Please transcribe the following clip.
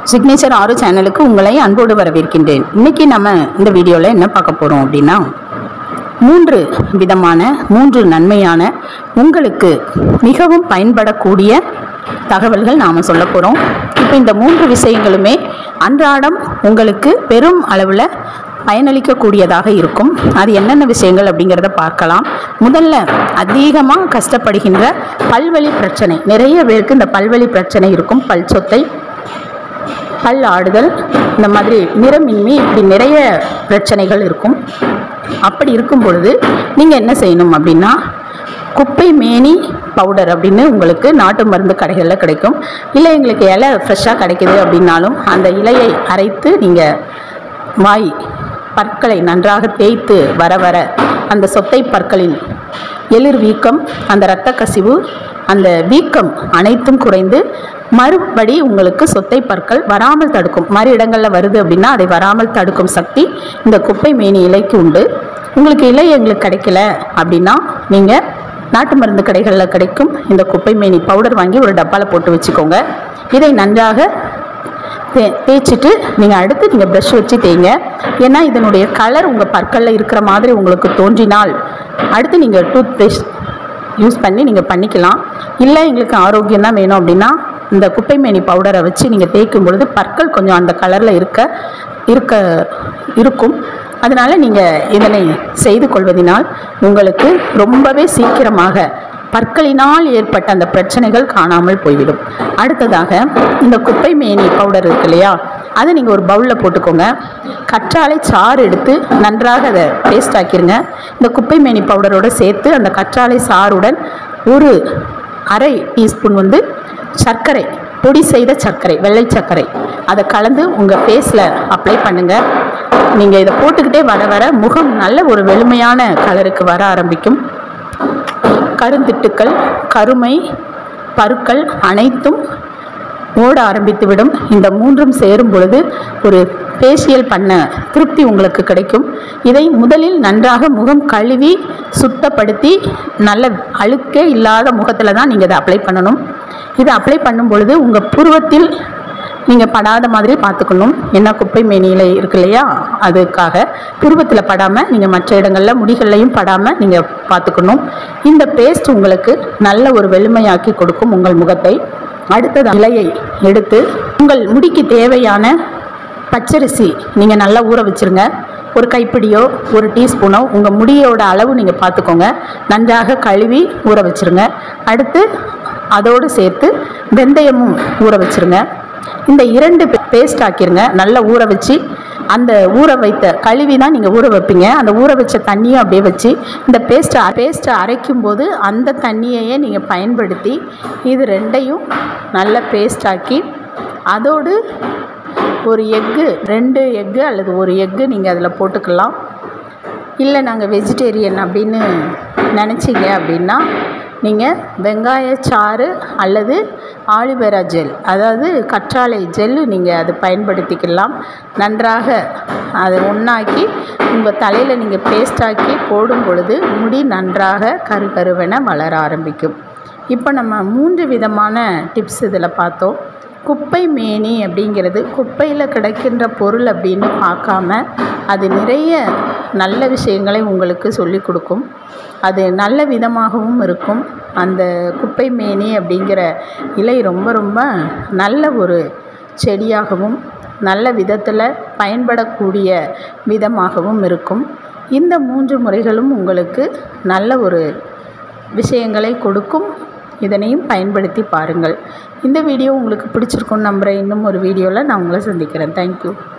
signature ஆறு சேனலுக்கு உங்களை அன்போடு வரவேற்கின்றேன் இன்னைக்கு நம்ம இந்த வீடியோவில் என்ன பார்க்க போகிறோம் அப்படின்னா மூன்று விதமான மூன்று நன்மையான உங்களுக்கு மிகவும் பயன்படக்கூடிய தகவல்கள் நாம் சொல்ல போகிறோம் இப்போ இந்த மூன்று விஷயங்களுமே அன்றாடம் உங்களுக்கு பெரும் அளவில் பயனளிக்கக்கூடியதாக இருக்கும் அது என்னென்ன விஷயங்கள் அப்படிங்கிறத பார்க்கலாம் முதல்ல அதிகமாக கஷ்டப்படுகின்ற பல்வலி பிரச்சனை நிறைய பேருக்கு இந்த பல்வலி பிரச்சனை இருக்கும் பல் சொத்தை பல் ஆடுதல் இந்த மாதிரி நிறமின்மை இப்படி நிறைய பிரச்சனைகள் இருக்கும் அப்படி இருக்கும் பொழுது நீங்கள் என்ன செய்யணும் அப்படின்னா குப்பை மேனி பவுடர் அப்படின்னு உங்களுக்கு நாட்டு மருந்து கடைகளில் கிடைக்கும் இல்லை எங்களுக்கு இலை ஃப்ரெஷ்ஷாக கிடைக்குது அப்படின்னாலும் அந்த இலையை அரைத்து நீங்கள் வாய் பற்களை நன்றாக தேய்த்து வர வர அந்த சொத்தை பற்களின் எளிர் வீக்கம் அந்த இரத்த கசிவு அந்த வீக்கம் அனைத்தும் குறைந்து மறுபடி உங்களுக்கு சொத்தை பற்கள் வராமல் தடுக்கும் மறு இடங்களில் வருது அப்படின்னா அதை வராமல் தடுக்கும் சக்தி இந்த குப்பை மேனி இலைக்கு உண்டு உங்களுக்கு இலை எங்களுக்கு கிடைக்கல அப்படின்னா நீங்கள் நாட்டு மருந்து கடைகளில் கிடைக்கும் இந்த குப்பை மேனி பவுடர் வாங்கி ஒரு டப்பாவில் போட்டு வச்சுக்கோங்க இதை நன்றாக தே தேய்ச்சிட்டு நீங்கள் அடுத்து நீங்கள் ப்ரஷ் வச்சு தேய்ங்க ஏன்னா இதனுடைய கலர் உங்கள் பற்களில் இருக்கிற மாதிரி உங்களுக்கு தோன்றினால் அடுத்து நீங்கள் டூத் பேஸ்ட் யூஸ் பண்ணி நீங்கள் பண்ணிக்கலாம் இல்லை எங்களுக்கு ஆரோக்கியம் தான் வேணும் அப்படின்னா இந்த குப்பைமேனி பவுடரை வச்சு நீங்கள் தேய்க்கும் பொழுது பற்கள் கொஞ்சம் அந்த கலரில் இருக்க இருக்க இருக்கும் அதனால் நீங்கள் இதனை செய்து கொள்வதினால் உங்களுக்கு ரொம்பவே சீக்கிரமாக பற்களினால் ஏற்பட்ட அந்த பிரச்சனைகள் காணாமல் போய்விடும் அடுத்ததாக இந்த குப்பை மேனி பவுடர் இருக்கு இல்லையா அதை நீங்கள் ஒரு பவுலில் போட்டுக்கோங்க கற்றாழை சாறு எடுத்து நன்றாக அதை பேஸ்ட் ஆக்கிருங்க இந்த குப்பை மேனி பவுடரோடு சேர்த்து அந்த கற்றாழை சாறுடன் ஒரு அரை டீஸ்பூன் வந்து சர்க்கரை பொடி செய்த சர்க்கரை வெள்ளை சர்க்கரை அதை கலந்து உங்கள் ஃபேஸில் அப்ளை பண்ணுங்கள் நீங்கள் இதை போட்டுக்கிட்டே வர வர முகம் நல்ல ஒரு வெளுமையான கலருக்கு வர ஆரம்பிக்கும் கருந்திட்டுக்கள் கருமை பருக்கள் அனைத்தும் ஓட ஆரம்பித்துவிடும் இந்த மூன்றும் சேரும் பொழுது ஒரு ஃபேஷியல் பண்ண திருப்தி உங்களுக்கு கிடைக்கும் இதை முதலில் நன்றாக முகம் கழுவி சுத்தப்படுத்தி நல்ல அழுக்கே இல்லாத முகத்தில் தான் நீங்கள் இதை அப்ளை பண்ணணும் இதை அப்ளை பண்ணும் பொழுது உங்கள் புருவத்தில் நீங்கள் படாத மாதிரி பார்த்துக்கணும் என்ன குப்பை மேனியில் இருக்கு இல்லையா அதுக்காக புருவத்தில் படாமல் நீங்கள் மற்ற இடங்களில் முடிகள்லையும் படாமல் நீங்கள் பார்த்துக்கணும் இந்த பேஸ்ட் உங்களுக்கு நல்ல ஒரு வெளுமையாக்கி கொடுக்கும் உங்கள் முகத்தை அடுத்தது இலையை எடுத்து உங்கள் முடிக்கு தேவையான பச்சரிசி நீங்கள் நல்லா ஊற வச்சுருங்க ஒரு கைப்பிடியோ ஒரு டீஸ்பூனோ உங்கள் முடியோட அளவு நீங்கள் பார்த்துக்கோங்க நன்றாக கழுவி ஊற வச்சுருங்க அடுத்து அதோடு சேர்த்து வெந்தயமும் ஊற வச்சுருங்க இந்த இரண்டு பேஸ்ட் ஆக்கிருங்க நல்லா ஊற வச்சு அந்த ஊற வைத்த கழுவி தான் நீங்கள் ஊற வைப்பீங்க அந்த ஊற வச்ச தண்ணியும் அப்படியே வச்சு இந்த பேஸ்ட்டை பேஸ்ட்டை அரைக்கும் போது அந்த தண்ணியையே நீங்கள் பயன்படுத்தி இது ரெண்டையும் நல்ல பேஸ்ட் ஆக்கி அதோடு ஒரு எக்கு ரெண்டு எக்கு அல்லது ஒரு எக்கு நீங்கள் அதில் போட்டுக்கலாம் இல்லை நாங்கள் வெஜிடேரியன் அப்படின்னு நினச்சிங்க அப்படின்னா நீங்கள் வெங்காய சாறு அல்லது ஆலிவேரா ஜெல் அதாவது கற்றாழை ஜெல்லு நீங்கள் அது பயன்படுத்திக்கலாம் நன்றாக அதை ஒன்றாக்கி உங்கள் தலையில் நீங்கள் பேஸ்டாக்கி போடும் பொழுது முடி நன்றாக கரு கருவென வளர ஆரம்பிக்கும் இப்போ நம்ம மூன்று விதமான டிப்ஸ் இதில் பார்த்தோம் குப்பை மேனி அப்படிங்கிறது குப்பையில் கிடைக்கின்ற பொருள் அப்படின்னு பார்க்காம அது நிறைய நல்ல விஷயங்களை உங்களுக்கு சொல்லிக் கொடுக்கும் அது நல்ல விதமாகவும் இருக்கும் அந்த குப்பை மேனி அப்படிங்கிற இலை ரொம்ப ரொம்ப நல்ல ஒரு செடியாகவும் நல்ல விதத்தில் பயன்படக்கூடிய விதமாகவும் இருக்கும் இந்த மூன்று முறைகளும் உங்களுக்கு நல்ல ஒரு விஷயங்களை கொடுக்கும் இதனையும் பயன்படுத்தி பாருங்கள் இந்த வீடியோ உங்களுக்கு பிடிச்சிருக்குன்னு நம்புகிறேன் இன்னும் ஒரு வீடியோவில் நான் உங்களை சந்திக்கிறேன் தேங்க்யூ